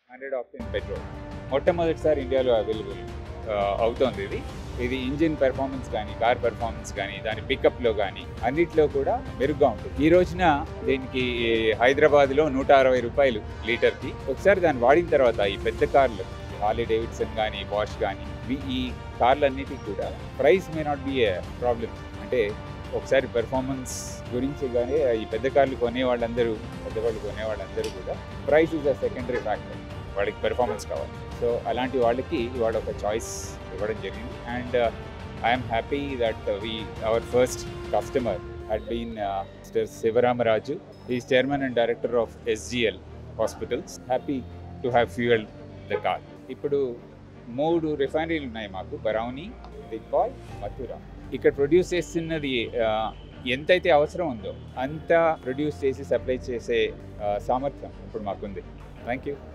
Hundred option petrol మొట్టమొదటిసారి ఇండియాలో available అవుతోంది ఇది ఇది ఇంజిన్ పెర్ఫార్మెన్స్ కానీ కార్ పెర్ఫార్మెన్స్ కానీ దాని పికప్లో కానీ అన్నిట్లో కూడా మెరుగ్గా ఉంటుంది ఈ రోజున దీనికి హైదరాబాద్లో నూట అరవై రూపాయలు లీటర్కి ఒకసారి దాన్ని వాడిన తర్వాత ఈ పెద్ద కార్లు హార్లీ డేవిడ్సన్ కానీ బాష్ కానీ ఇవి ఈ కార్లన్నిటికి కూడా price may not be a problem అంటే ఒకసారి పెర్ఫార్మెన్స్ గురించి కానీ ఈ పెద్ద కార్లు కొనే వాళ్ళందరూ పెద్దవాళ్ళు కొనే వాళ్ళందరూ కూడా price is a secondary factor వాళ్ళకి పెర్ఫార్మెన్స్ కావాలి సో అలాంటి వాళ్ళకి ఇవాళ ఒక చాయిస్ ఇవ్వడం జరిగింది and I'm happy that we our first customer had been uh, Mr. Sivaramraju. He is chairman and director of SGL Hospitals. Happy to have fueled the car. ఇప్పుడు మూడు రిఫైనరీలు ఉన్నాయి మాకు బరౌని దిగ్పాల్ మథురా ఇక్కడ ప్రొడ్యూస్ చేస్తున్నది ఆ, ఎంతైతే అవసరం ఉందో అంత ప్రొడ్యూస్ చేసి సప్లై చేసే ఆ, సామర్థ్యం ఇప్పుడు మాకుంది థ్యాంక్ యూ